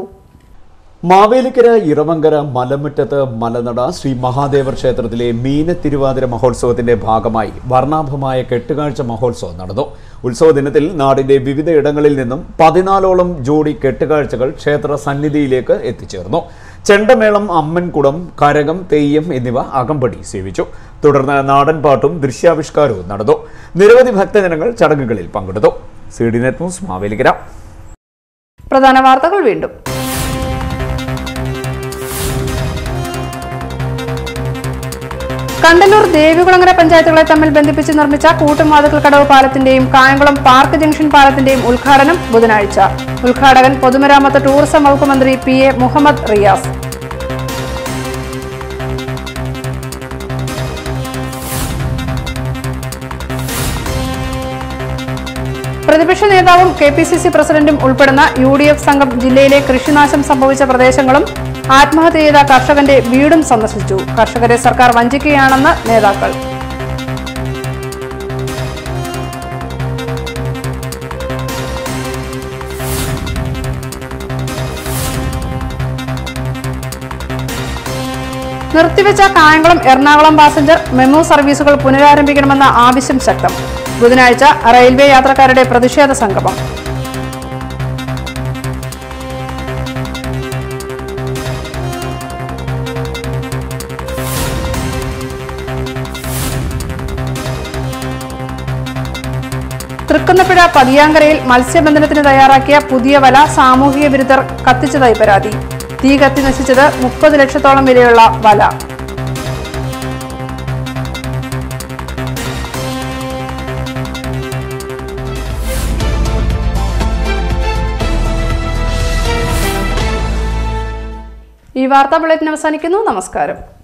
മാവേലിക്കര ഇറവങ്കര മലമുറ്റത്ത് മലനട ശ്രീ മഹാദേവർ ക്ഷേത്രത്തിലെ മീന തിരുവാതിര മഹോത്സവത്തിന്റെ ഭാഗമായി വർണ്ണാഭമായ കെട്ടുകാഴ്ച മഹോത്സവം നടന്നു ഉത്സവ ദിനത്തിൽ നാടിന്റെ വിവിധ ഇടങ്ങളിൽ നിന്നും പതിനാലോളം ജോഡി കെട്ടുകാഴ്ചകൾ ക്ഷേത്ര സന്നിധിയിലേക്ക് എത്തിച്ചേർന്നു ചെണ്ടമേളം അമ്മൻകുടം കരകം തെയ്യം എന്നിവ അകമ്പടി സേവിച്ചു തുടർന്ന് നാടൻ പാട്ടും ദൃശ്യാവിഷ്കാരവും നടന്നു നിരവധി ഭക്തജനങ്ങൾ ചടങ്ങുകളിൽ പങ്കെടുത്തു C D net news Mavelikara പ്രധാന വാർത്തകൾ വീണ്ടും കണ്ടന്നൂർ ദേവികുളങ്ങര പഞ്ചായത്തുകളെ തമ്മിൽ ബന്ധിപ്പിച്ച് നിർമ്മിച്ച കൂട്ടുമാതുക്കൽ കടവ് പാലത്തിന്റെയും കായംകുളം പാർക്ക് ജംഗ്ഷൻ പാലത്തിന്റെയും ഉദ്ഘാടനം ബുധനാഴ്ച ഉദ്ഘാടകൻ പൊതുമരാമത്ത് ടൂറിസം വകുപ്പ് മന്ത്രി പി എ മുഹമ്മദ് റിയാസ് പ്രതിപക്ഷ നേതാവും കെ പി സി സി പ്രസിഡന്റും ഉൾപ്പെടുന്ന യു ഡി എഫ് സംഘം ജില്ലയിലെ കൃഷിനാശം സംഭവിച്ച പ്രദേശങ്ങളും ആത്മഹത്യ ചെയ്ത കർഷകന്റെ വീടും സന്ദർശിച്ചു കർഷകരെ സർക്കാർ വഞ്ചിക്കുകയാണെന്ന് നേതാക്കൾ നിർത്തിവെച്ച കായംകുളം എറണാകുളം പാസഞ്ചർ മെമു സർവീസുകൾ പുനരാരംഭിക്കണമെന്ന ആവശ്യം ശക്തം ബുധനാഴ്ച റെയിൽവേ യാത്രക്കാരുടെ പ്രതിഷേധ സംഗമം തൃക്കുന്നപ്പുഴ പതിയാങ്കരയിൽ മത്സ്യബന്ധനത്തിന് തയ്യാറാക്കിയ പുതിയ വല സാമൂഹിക വിരുദ്ധർ കത്തിച്ചതായി പരാതി തീ കത്തി നശിച്ചത് മുപ്പത് ലക്ഷത്തോളം വിലയുള്ള വല ഈ വാർത്താ ബുള്ളറ്റിൻ അവസാനിക്കുന്നു നമസ്കാരം